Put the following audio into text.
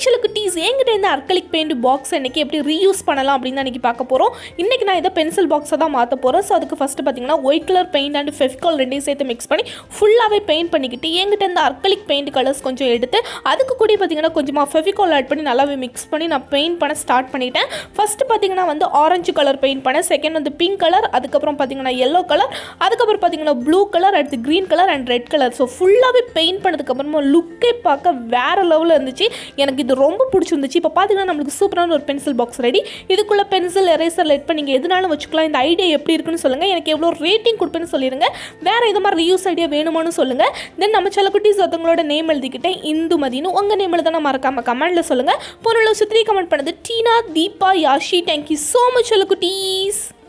சில குட்டீஸ் என்கிட்ட இந்த அர்க்கலிக் பெயிண்ட் பாக்ஸ் இன்னைக்கு எப்படி ரீயூஸ் பண்ணலாம் அப்படின்னு தான் இன்னைக்கு பார்க்க போகிறோம் இன்றைக்கி நான் இதை பென்சில் பாக்ஸை தான் மாற்ற போகிறேன் ஸோ அதுக்கு ஃபஸ்ட்டு பார்த்தீங்கன்னா white colour paint and Fevicol ரெண்டையும் சேர்த்து மிக்ஸ் பண்ணி ஃபுல்லாகவே பெயிண்ட் பண்ணிக்கிட்டு என்கிட்ட இந்த அர்க்கலிக் பெயிண்ட் கலர்ஸ் கொஞ்சம் எடுத்து அதுக்கு கூட பார்த்தீங்கன்னா கொஞ்சமாக ஃபெவிகால் ஆட் பண்ணி நல்லாவே மிக்ஸ் பண்ணி நான் பெயிண்ட் பண்ண ஸ்டார்ட் பண்ணிட்டேன் ஃபஸ்ட்டு பார்த்தீங்கன்னா வந்து ஆரஞ்சு கலர் பெயிண்ட் பண்ணேன் செகண்ட் வந்து பிங்க் கலர் அதுக்கப்புறம் பார்த்தீங்கன்னா எல்லோ கலர் அதுக்கப்புறம் பார்த்தீங்கன்னா ப்ளூ கலர் அடுத்து green colour and red colour so ஃபுல்லாகவே பெயிண்ட் பண்ணதுக்கப்புறமா லுக்கே பார்க்க வேறு லெவலில் இருந்துச்சு எனக்கு இது ரொம்ப பிடிச்சிருந்துச்சு இப்போ பார்த்தீங்கன்னா நம்மளுக்கு சூப்பரான ஒரு பென்சில் பாக்ஸ் ரெடி இதுக்குள்ளே பென்சில் எரேசர் லெட் பண்ணி நீங்கள் எதுனாலும் வச்சுக்கலாம் இந்த ஐடியா எப்படி இருக்குன்னு சொல்லுங்கள் எனக்கு எவ்வளோ ரேட்டிங் கொடுப்பேன்னு சொல்லிடுங்க வேறு இது மாதிரி ரியூஸ் ஐடியா வேணுமான்னு சொல்லுங்கள் தென் நம்ம சில குட்டீஸ் ஒருத்தவங்களோட நேம் எழுதிக்கிட்டேன் இந்துமதினு உங்கள் நேம் எழுதான மறக்காம கமெண்ட்டில் சொல்லுங்கள் பொருளை சுற்றி கமெண்ட் பண்ணது Teena Deepa Yashi thank you so much சில குட்டீஸ்